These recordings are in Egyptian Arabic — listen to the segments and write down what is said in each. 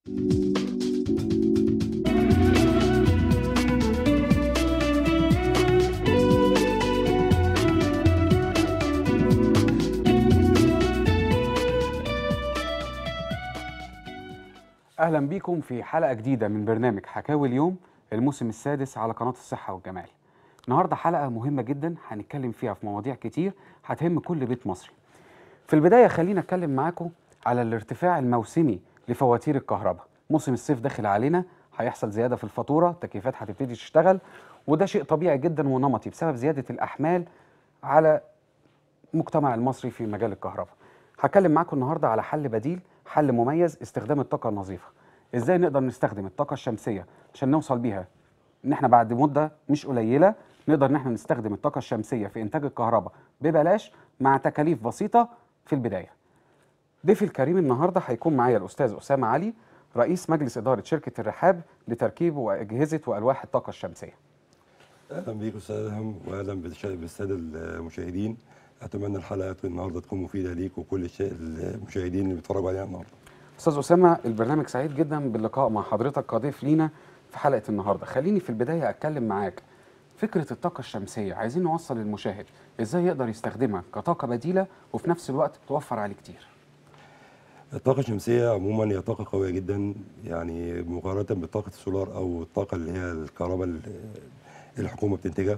اهلا بيكم في حلقه جديده من برنامج حكاوي اليوم الموسم السادس على قناه الصحه والجمال النهارده حلقه مهمه جدا هنتكلم فيها في مواضيع كتير هتهم كل بيت مصري في البدايه خلينا اتكلم معاكم على الارتفاع الموسمي لفواتير الكهرباء موسم الصيف داخل علينا هيحصل زياده في الفاتوره التكييفات هتبتدي تشتغل وده شيء طبيعي جدا ونمطي بسبب زياده الاحمال على المجتمع المصري في مجال الكهرباء هتكلم معاكم النهارده على حل بديل حل مميز استخدام الطاقه النظيفه ازاي نقدر نستخدم الطاقه الشمسيه عشان نوصل بيها ان احنا بعد مده مش قليله نقدر ان احنا نستخدم الطاقه الشمسيه في انتاج الكهرباء ببلاش مع تكاليف بسيطه في البدايه ضيفي الكريم النهارده هيكون معايا الاستاذ اسامه علي رئيس مجلس اداره شركه الرحاب لتركيب واجهزه والواح الطاقه الشمسيه اهلا بيك استاذ ادهم واهلا بالش- بالساده المشاهدين اتمنى الحلقه النهارده تكون مفيده ليك وكل الش- المشاهدين اللي بيتفرجوا عليها النهارده استاذ اسامه البرنامج سعيد جدا باللقاء مع حضرتك كضيف لينا في حلقه النهارده خليني في البدايه اتكلم معاك فكره الطاقه الشمسيه عايزين نوصل للمشاهد ازاي يقدر يستخدمها كطاقه بديله وفي نفس الوقت توفر عليه كتير الطاقه الشمسيه عموما هي طاقه قويه جدا يعني مقارنه بطاقه السولار او الطاقه اللي هي الكهرباء اللي الحكومه بتنتجها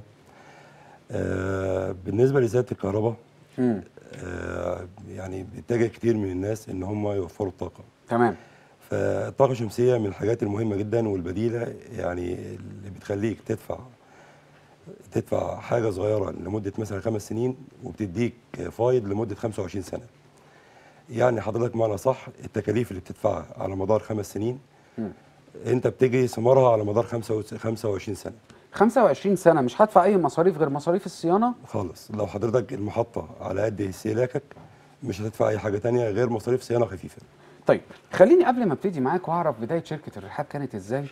آه، بالنسبه لزياده الكهرباء امم آه، يعني بيتجه كتير من الناس ان هم يوفروا الطاقه تمام فالطاقة الشمسية من الحاجات المهمة جدا والبديلة يعني اللي بتخليك تدفع تدفع حاجة صغيرة لمدة مثلا خمس سنين وبتديك فايض لمدة 25 سنة. يعني حضرتك معنى صح التكاليف اللي بتدفعها على مدار خمس سنين مم. انت بتجي ثمارها على مدار 25 سنة 25 سنه مش هدفع اي مصاريف غير مصاريف الصيانه خالص لو حضرتك المحطة على قد استهلاكك مش هتدفع أي حاجة تانية غير مصاريف صيانة خفيفة. طيب خليني قبل ما ابتدي معاك واعرف بدايه شركه الرحاب كانت ازاي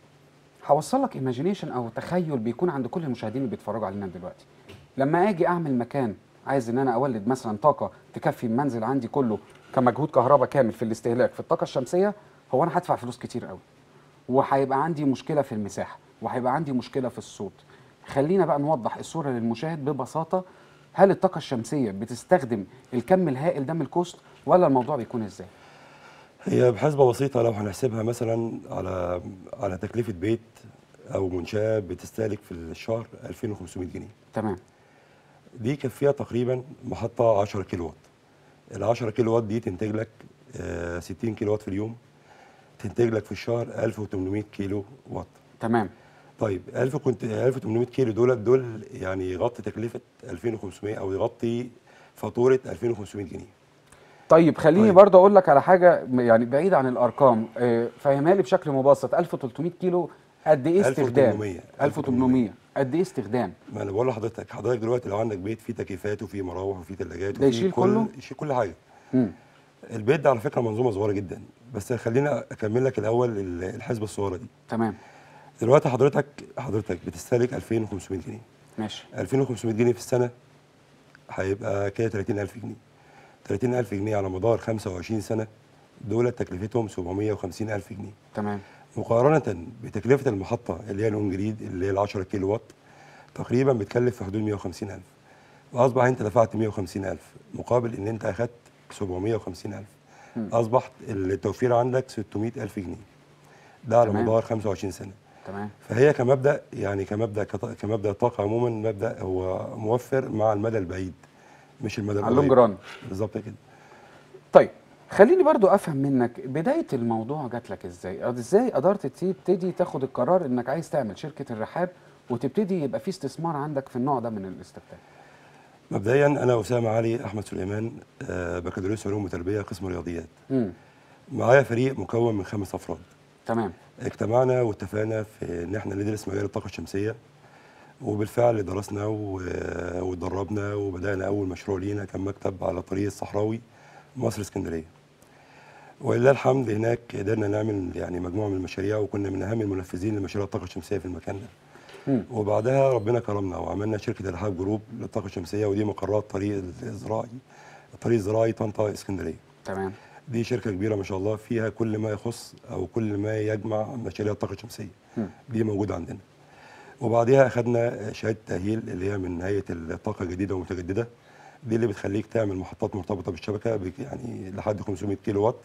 هوصل لك ايماجينيشن او تخيل بيكون عند كل المشاهدين اللي بيتفرجوا علينا دلوقتي لما اجي اعمل مكان عايز ان انا اولد مثلا طاقه تكفي المنزل عندي كله كمجهود كهرباء كامل في الاستهلاك في الطاقه الشمسيه هو انا هدفع فلوس كتير قوي وهيبقى عندي مشكله في المساحه وهيبقى عندي مشكله في الصوت خلينا بقى نوضح الصوره للمشاهد ببساطه هل الطاقه الشمسيه بتستخدم الكم الهائل ده من الكوست ولا الموضوع بيكون ازاي هي بحسبة بسيطة لو هنحسبها مثلا على على تكلفة بيت أو منشأة بتستهلك في الشهر 2500 جنيه تمام دي كفيها تقريبا محطة 10 كيلو وات ال 10 كيلو وات دي تنتج لك آه، 60 كيلو وات في اليوم تنتج لك في الشهر 1800 كيلو وات تمام طيب 1000 كنت 1800 كيلو دول دول يعني يغطي تكلفة 2500 أو يغطي فاتورة 2500 جنيه طيب خليني طيب. برضه اقول لك على حاجه م- يعني بعيد عن الارقام آه، فهمها لي بشكل مبسط 1300 كيلو قد ايه استخدام 1800 1800 قد ايه استخدام ما انا بقول لحضرتك حضرتك دلوقتي لو عندك بيت فيه تكييفات وفيه مراوح وفيه ثلاجات ده يشيل كله؟ يشيل كل حاجه مم. البيت ده على فكره منظومه صغيره جدا بس خلينا اكمل لك الاول ال- الحسبه الصغيره دي تمام دلوقتي حضرتك حضرتك بتستهلك 2500 جنيه ماشي 2500 جنيه في السنه هيبقى كده 30000 جنيه 30000 جنيه على مدار 25 سنه دول تكلفتهم 750000 جنيه تمام مقارنة بتكلفة المحطة اللي هي الأون جريد اللي هي ال 10 كيلو وات تقريبا بتكلف في حدود 150000 وأصبح أنت دفعت 150000 مقابل إن أنت أخدت 750000 مم. أصبح التوفير عندك 600000 جنيه ده على تمام. مدار 25 سنة تمام فهي كمبدأ يعني كمبدأ كط- كمبدأ الطاقة عموما مبدأ هو موفر مع المدى البعيد مش المدى على اللونج القريب ران بالظبط كده طيب خليني برضو افهم منك بدايه الموضوع جات لك ازاي ازاي قدرت تبتدي تاخد القرار انك عايز تعمل شركه الرحاب وتبتدي يبقى في استثمار عندك في النوع ده من الاستخدام مبدئيا أنا أسامة علي أحمد سليمان آه، بكالوريوس علوم وتربية قسم رياضيات امم معايا فريق مكون من خمس افراد تمام اجتمعنا واتفقنا في ان احنا ندرس مجال الطاقه الشمسيه وبالفعل درسنا و- واتدربنا وبدانا اول مشروع لينا كان مكتب على طريق الصحراوي مصر اسكندريه ولله الحمد هناك قدرنا نعمل يعني مجموعه من المشاريع وكنا من اهم المنفذين لمشاريع الطاقه الشمسيه في المكان ده مم. وبعدها ربنا كرمنا وعملنا شركه الرحاب جروب للطاقه الشمسيه ودي مقرات طريق الزراعي الطريق الزراعي طنطا اسكندريه تمام دي شركه كبيره ما شاء الله فيها كل ما يخص او كل ما يجمع مشاريع الطاقه الشمسيه مم. دي موجوده عندنا وبعديها اخذنا شهاده تاهيل اللي هي من هيئه الطاقه الجديده والمتجدده دي اللي بتخليك تعمل محطات مرتبطه بالشبكه بك- يعني لحد 500 كيلو وات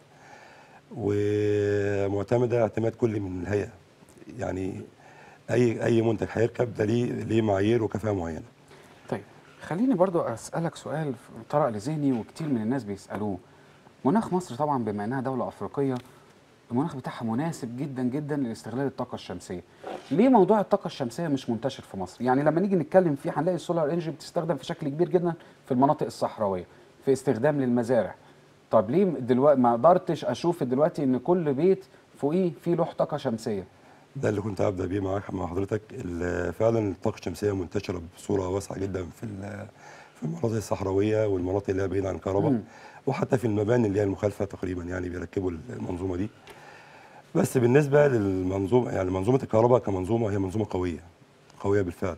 ومعتمده اعتماد كلي من الهيئه يعني اي اي منتج هيركب ده ليه ليه معايير وكفاءه معينه طيب خليني برضو اسالك سؤال طرأ لذهني وكتير من الناس بيسالوه مناخ مصر طبعا بما انها دوله افريقيه المناخ بتاعها مناسب جدا جدا لاستغلال الطاقه الشمسيه ليه موضوع الطاقه الشمسيه مش منتشر في مصر يعني لما نيجي نتكلم فيه هنلاقي السولار انرجي بتستخدم في شكل كبير جدا في المناطق الصحراويه في استخدام للمزارع طب ليه دلوقتي ما قدرتش اشوف دلوقتي ان كل بيت فوقيه فيه لوح طاقه شمسيه ده اللي كنت هبدا بيه معاك مع حضرتك ال- فعلا الطاقه الشمسيه منتشره بصوره واسعه جدا في ال- في المناطق الصحراويه والمناطق اللي هي بعيده عن الكهرباء مم. وحتى في المباني اللي هي المخالفه تقريبا يعني بيركبوا المنظومه دي بس بالنسبه للمنظومه يعني منظومه الكهرباء كمنظومه هي منظومه قويه قويه بالفعل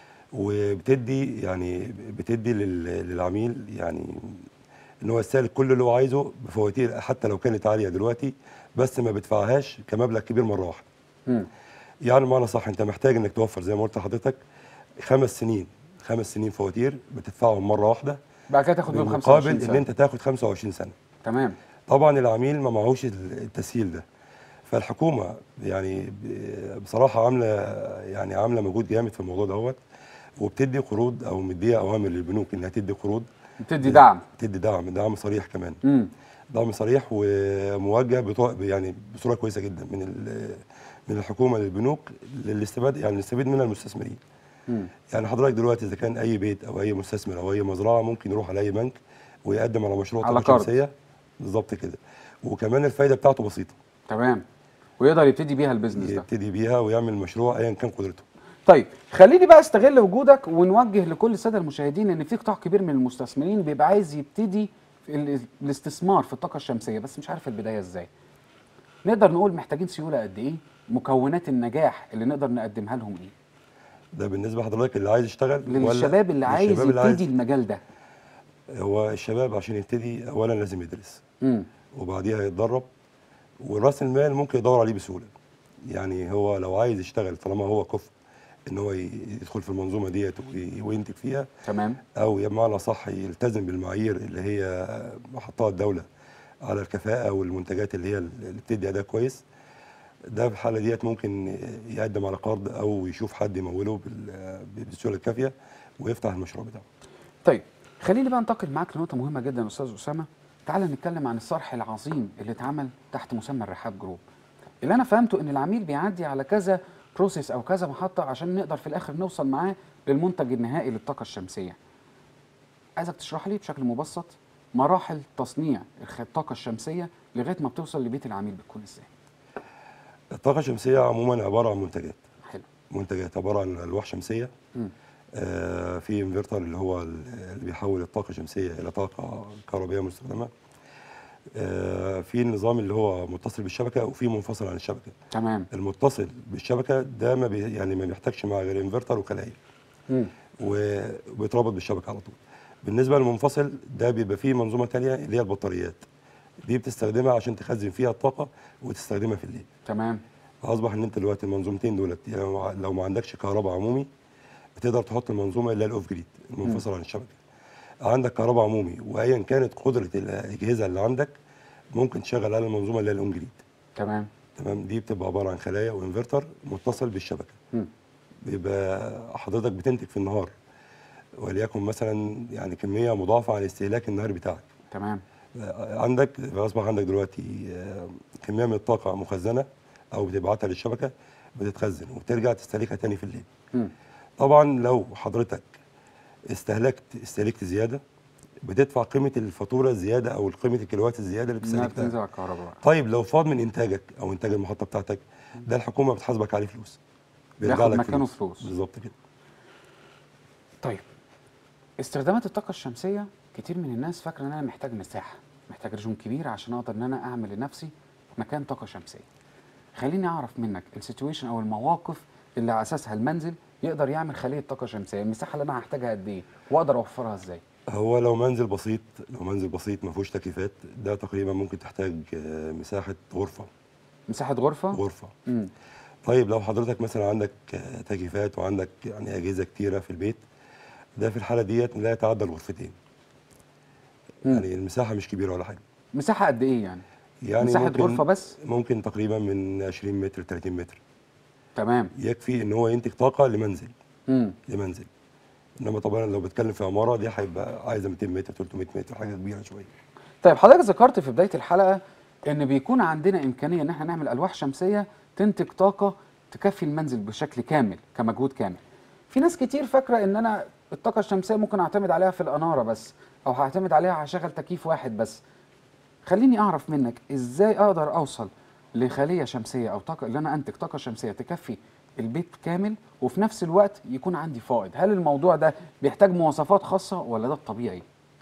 وبتدي يعني بتدي لل- للعميل يعني ان هو يستهلك كل اللي هو عايزه بفواتير حتى لو كانت عاليه دلوقتي بس ما بيدفعهاش كمبلغ كبير مره واحده مم. يعني بمعنى صح انت محتاج انك توفر زي ما قلت لحضرتك خمس سنين خمس سنين فواتير بتدفعهم مره واحده بعد كده تاخد بيهم 25 مقابل ان سنه انت تاخد 25 سنه تمام طبعا العميل ما معهوش التسهيل ده فالحكومه يعني ب- بصراحه عامله يعني عامله مجهود جامد في الموضوع دوت وبتدي قروض او مديه اوامر للبنوك انها تدي قروض بتدي دعم تدي دعم دعم صريح كمان امم دعم صريح وموجه بطو... يعني بصوره كويسه جدا من ال- من الحكومه للبنوك للاستفاده يعني يستفيد منها المستثمرين امم يعني حضرتك دلوقتي اذا كان اي بيت او اي مستثمر او اي مزرعه ممكن يروح على اي بنك ويقدم على مشروع على طاقه قرض. شمسيه بالظبط كده وكمان الفايده بتاعته بسيطه تمام ويقدر يبتدي بيها البيزنس ده يبتدي بيها ويعمل مشروع ايا كان قدرته طيب خليني بقى استغل وجودك ونوجه لكل الساده المشاهدين ان في قطاع كبير من المستثمرين بيبقى عايز يبتدي في ال- الاستثمار في الطاقه الشمسيه بس مش عارف البدايه ازاي نقدر نقول محتاجين سيوله قد ايه مكونات النجاح اللي نقدر نقدمها لهم ايه ده بالنسبه لحضرتك اللي عايز يشتغل ولا للشباب اللي عايز للشباب اللي يبتدي المجال ده هو الشباب عشان يبتدي اولا لازم يدرس امم وبعديها يتدرب وراس المال ممكن يدور عليه بسهوله يعني هو لو عايز يشتغل طالما هو كفء ان هو ي- يدخل في المنظومه ديت وي- وينتج فيها تمام او بمعنى صح يلتزم بالمعايير اللي هي محطها الدوله على الكفاءه والمنتجات اللي هي اللي بتدي اداء كويس ده في الحاله ديت ممكن يقدم على قرض او يشوف حد يموله بال- بالسهوله الكافيه ويفتح المشروع بتاعه طيب خليني بقى انتقل معاك لنقطه مهمه جدا يا استاذ اسامه تعال نتكلم عن الصرح العظيم اللي اتعمل تحت مسمى الرحاب جروب اللي انا فهمته ان العميل بيعدي على كذا بروسيس او كذا محطه عشان نقدر في الاخر نوصل معاه للمنتج النهائي للطاقه الشمسيه عايزك تشرح لي بشكل مبسط مراحل تصنيع الخ- الطاقه الشمسيه لغايه ما بتوصل لبيت العميل بتكون ازاي الطاقه الشمسيه عموما عباره عن منتجات حلو منتجات عباره عن الواح شمسيه مم. آه، في انفرتر اللي هو اللي بيحول الطاقه الشمسيه الى طاقه كهربائيه مستخدمه آه، في النظام اللي هو متصل بالشبكه وفي منفصل عن الشبكه تمام المتصل بالشبكه ده ما بي يعني ما بيحتاجش مع غير انفرتر وخلايا مم. وبيتربط بالشبكه على طول بالنسبه للمنفصل ده بيبقى فيه منظومه تانية اللي هي البطاريات دي بتستخدمها عشان تخزن فيها الطاقه وتستخدمها في الليل تمام فاصبح ان انت دلوقتي المنظومتين دولت يعني لو- لو ما عندكش كهرباء عمومي بتقدر تحط المنظومه اللي هي الاوف جريد المنفصله عن الشبكه عندك كهرباء عمومي وايا كانت قدره الاجهزه اللي عندك ممكن تشغل على المنظومه اللي هي الاون جريد تمام تمام دي بتبقى عباره عن خلايا وانفرتر متصل بالشبكه مم. بيبقى حضرتك بتنتج في النهار وليكن مثلا يعني كميه مضاعفه عن استهلاك النهار بتاعك تمام عندك اصبح عندك دلوقتي آه، كميه من الطاقه مخزنه او بتبعتها للشبكه بتتخزن وبترجع تستهلكها تاني في الليل مم. طبعا لو حضرتك استهلكت استهلكت زياده بتدفع قيمه الفاتوره الزياده او قيمه الكيلووات الزياده اللي انها بتستهلكها بتنزل على الكهرباء بقى. طيب لو فاض من انتاجك او انتاج المحطه بتاعتك ده الحكومه بتحاسبك عليه فلوس بياخد مكانه فلوس. بالظبط كده طيب استخدامات الطاقة الشمسية كتير من الناس فاكرة ان انا محتاج مساحة محتاج رجوم كبير عشان اقدر ان انا اعمل لنفسي مكان طاقة شمسية خليني اعرف منك السيتويشن او المواقف اللي على اساسها المنزل يقدر يعمل خلية طاقة شمسية المساحة اللي انا هحتاجها قد ايه واقدر اوفرها ازاي هو لو منزل بسيط لو منزل بسيط ما فيهوش تكييفات ده تقريبا ممكن تحتاج آه، مساحه غرفه مساحه غرفه غرفه مم. طيب لو حضرتك مثلا عندك آه، تكييفات وعندك يعني اجهزه كتيره في البيت ده في الحاله ديت لا يتعدى الغرفتين مم. يعني المساحه مش كبيره ولا حاجه مساحه قد ايه يعني يعني مساحه ممكن غرفه بس ممكن تقريبا من 20 متر 30 متر تمام يكفي ان هو ينتج طاقه لمنزل مم. لمنزل انما طبعا لو بتكلم في عماره دي هيبقى عايزه 200 متر 300 متر حاجه كبيره شويه طيب حضرتك ذكرت في بدايه الحلقه ان بيكون عندنا امكانيه ان احنا نعمل الواح شمسيه تنتج طاقه تكفي المنزل بشكل كامل كمجهود كامل في ناس كتير فاكره ان انا الطاقه الشمسيه ممكن اعتمد عليها في الاناره بس او هعتمد عليها هشغل تكييف واحد بس خليني اعرف منك ازاي اقدر اوصل لخليه شمسيه او طاقه اللي انا انتج طاقه شمسيه تكفي البيت كامل وفي نفس الوقت يكون عندي فائض هل الموضوع ده بيحتاج مواصفات خاصه ولا ده الطبيعي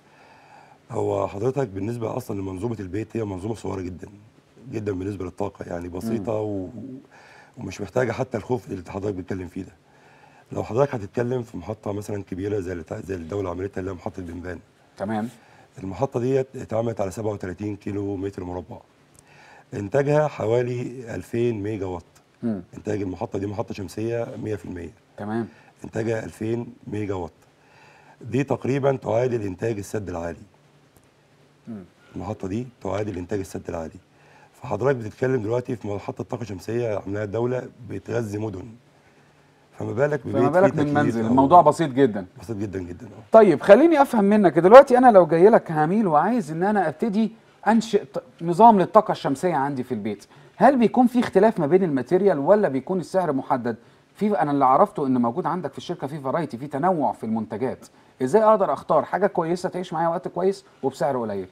هو حضرتك بالنسبه اصلا لمنظومه البيت هي منظومه صغيره جدا جدا بالنسبه للطاقه يعني بسيطه و... ومش محتاجه حتى الخوف اللي حضرتك بتتكلم فيه ده لو حضرتك هتتكلم في محطه مثلا كبيره زي اللي زي الدوله عملتها اللي هي محطه بنبان تمام المحطه ديت اتعملت على 37 كيلو متر مربع انتاجها حوالي 2000 ميجا وات مم. انتاج المحطه دي محطه شمسيه 100% تمام انتاجها 2000 ميجا وات دي تقريبا تعادل انتاج السد العالي مم. المحطه دي تعادل انتاج السد العالي فحضرتك بتتكلم دلوقتي في محطه طاقه شمسيه عاملاها الدوله بتغذي مدن فما بالك ببيت فما فيه بالك من تكييف منزل أو- الموضوع بسيط جدا بسيط جدا جدا اه طيب خليني افهم منك دلوقتي انا لو جاي لك كعميل وعايز ان انا ابتدي انشئ ط- نظام للطاقه الشمسيه عندي في البيت هل بيكون في اختلاف ما بين الماتيريال ولا بيكون السعر محدد في انا اللي عرفته ان موجود عندك في الشركه في فرايتي في تنوع في المنتجات ازاي اقدر اختار حاجه كويسه تعيش معايا وقت كويس وبسعر قليل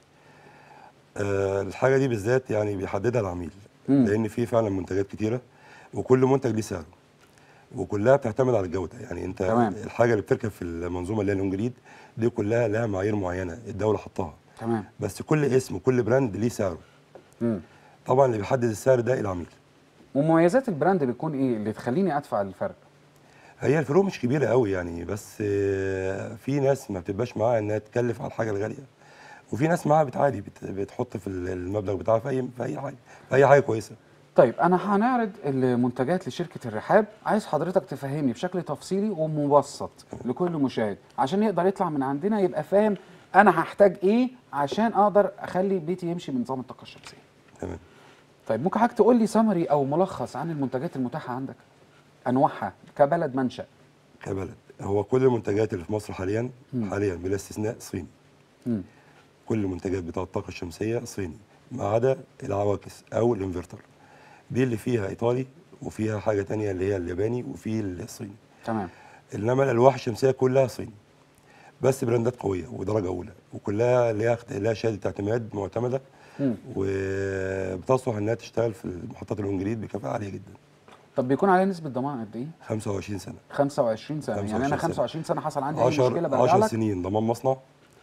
آه، الحاجه دي بالذات يعني بيحددها العميل مم. لان في فعلا منتجات كتيره وكل منتج ليه سعره وكلها بتعتمد على الجوده يعني انت تمام. الحاجه اللي بتركب في المنظومه اللي هي الانجليد دي كلها لها معايير معينه الدوله حطها تمام بس كل اسم وكل براند ليه سعره مم. طبعا اللي بيحدد السعر ده العميل ومميزات البراند بتكون ايه اللي تخليني ادفع الفرق هي الفروق مش كبيره قوي يعني بس آه، في ناس ما بتبقاش معاها انها تكلف على الحاجه الغاليه وفي ناس معاها بتعادي بت- بتحط في المبلغ بتاعها في اي في اي حاجه في اي حاجه كويسه طيب انا هنعرض المنتجات لشركه الرحاب عايز حضرتك تفهمني بشكل تفصيلي ومبسط لكل مشاهد عشان يقدر يطلع من عندنا يبقى فاهم انا هحتاج ايه عشان اقدر اخلي بيتي يمشي بنظام الطاقه الشمسيه تمام طيب ممكن حضرتك تقول لي سمري او ملخص عن المنتجات المتاحه عندك انواعها كبلد منشا كبلد هو كل المنتجات اللي في مصر حاليا مم. حاليا بلا استثناء صيني مم. كل المنتجات بتاع الطاقه الشمسيه صيني ما عدا العواكس او الانفرتر دي اللي فيها ايطالي وفيها حاجه تانية اللي هي الياباني وفي الصيني تمام انما الالواح الشمسيه كلها صيني بس براندات قويه ودرجه اولى وكلها ليها اخت- ليها شهاده اعتماد معتمده مم. وبتصلح انها تشتغل في المحطات الانجليد بكفاءه عاليه جدا طب بيكون عليه نسبه ضمان قد ايه 25 سنه 25 سنه يعني انا 25 سنة. 25 سنه حصل عندي اي مشكله 10 برجع 10 لك سنين ضمان مصنع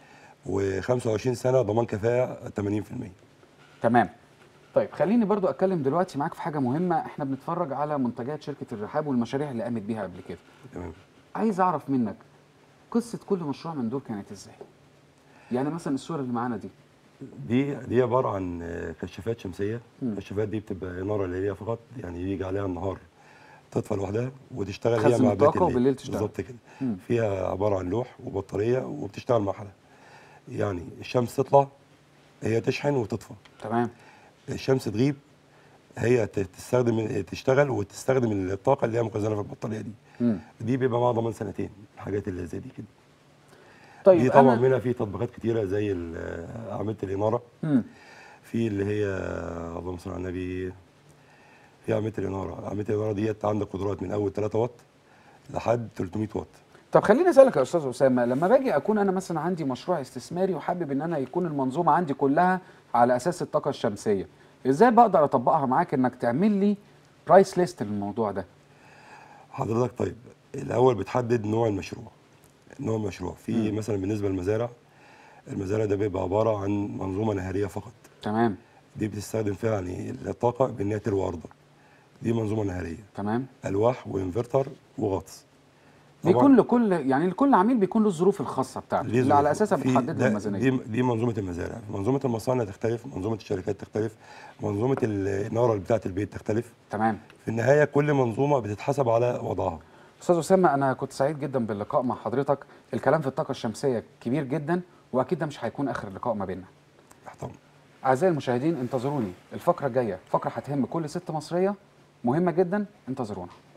و25 سنه ضمان كفاءه 80% تمام طيب خليني برضو اتكلم دلوقتي معاك في حاجه مهمه احنا بنتفرج على منتجات شركه الرحاب والمشاريع اللي قامت بيها قبل كده تمام عايز اعرف منك قصه كل مشروع من دول كانت ازاي يعني مثلا الصوره اللي معانا دي دي دي عباره عن آه، كشافات شمسيه مم. الكشافات دي بتبقى اناره ليليه فقط يعني يجي عليها النهار تطفى لوحدها وتشتغل هي تخزن مع بقيه الطاقة وبالليل تشتغل. بالظبط كده مم. فيها عباره عن لوح وبطاريه وبتشتغل مع حالها يعني الشمس تطلع هي تشحن وتطفى تمام الشمس تغيب هي ت- تستخدم تشتغل وتستخدم الطاقه اللي هي مخزنه في البطاريه دي مم. دي بيبقى معاها ضمان سنتين الحاجات اللي زي دي كده طيب دي طبعا أنا... منها في تطبيقات كتيره زي ال- اعمده الاناره مم. في اللي هي اللهم صل على النبي في اعمده الاناره اعمده الاناره ديت عندك قدرات من اول 3 واط لحد 300 واط طب خليني اسالك يا استاذ اسامه لما باجي اكون انا مثلا عندي مشروع استثماري وحابب ان انا يكون المنظومه عندي كلها على اساس الطاقه الشمسيه ازاي بقدر اطبقها معاك انك تعمل لي برايس ليست للموضوع ده حضرتك طيب الاول بتحدد نوع المشروع نوع المشروع في مثلا بالنسبه للمزارع المزارع ده بيبقى عباره عن منظومه نهاريه فقط تمام دي بتستخدم فيها يعني الطاقه بان هي تروي ارضك دي منظومه نهاريه تمام الواح وانفرتر وغطس بيكون لكل يعني لكل عميل بيكون له الظروف الخاصه بتاعته ليه اللي على ظروف. اساسها في- بتحدد له ده- الميزانيه دي دي منظومه المزارع منظومه المصانع تختلف منظومه الشركات تختلف منظومه الناره بتاعه البيت تختلف تمام في النهايه كل منظومه بتتحسب على وضعها استاذ اسامه انا كنت سعيد جدا باللقاء مع حضرتك الكلام في الطاقه الشمسيه كبير جدا واكيد ده مش هيكون اخر لقاء ما بيننا تحت أمرك. اعزائي المشاهدين انتظروني الفقره الجايه فقره هتهم كل ست مصريه مهمه جدا انتظرونا